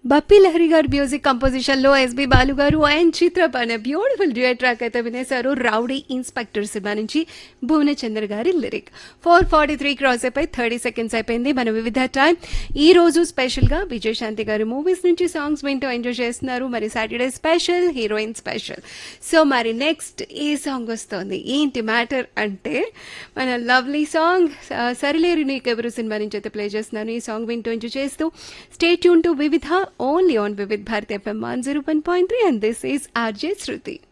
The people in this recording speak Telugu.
బప్పి లహరి గారి మ్యూజిక్ కంపోజిషన్ లో ఎస్బి బాలు గారు అండ్ చిత్ర పైన బ్యూటిఫుల్ డ్యూయట్ ట్రాక్ అయితే వినేశారు రౌడీ ఇన్స్పెక్టర్ సినిమా నుంచి భువనచంద్ర గారి lyric four forty three cross అయిపోయి థర్టీ సెకండ్స్ అయిపోయింది మన వివిధ టైం ఈ రోజు స్పెషల్ గా విజయశాంతి గారి మూవీస్ నుంచి సాంగ్స్ వింటూ ఎంజాయ్ చేస్తున్నారు మరి Saturday special heroine special so మరి నెక్స్ట్ ఏ సాంగ్ వస్తుంది ఏంటి మ్యాటర్ అంటే మన లవ్లీ సాంగ్ సరిలేరు నీకెవరు సినిమా నుంచి అయితే ప్లే చేస్తున్నాను ఈ సాంగ్ వింటూ ఎంజాయ్ చేస్తూ stay tuned to Vividh only on Vividh Bharati FM one zero one point three and this is RJ Shruti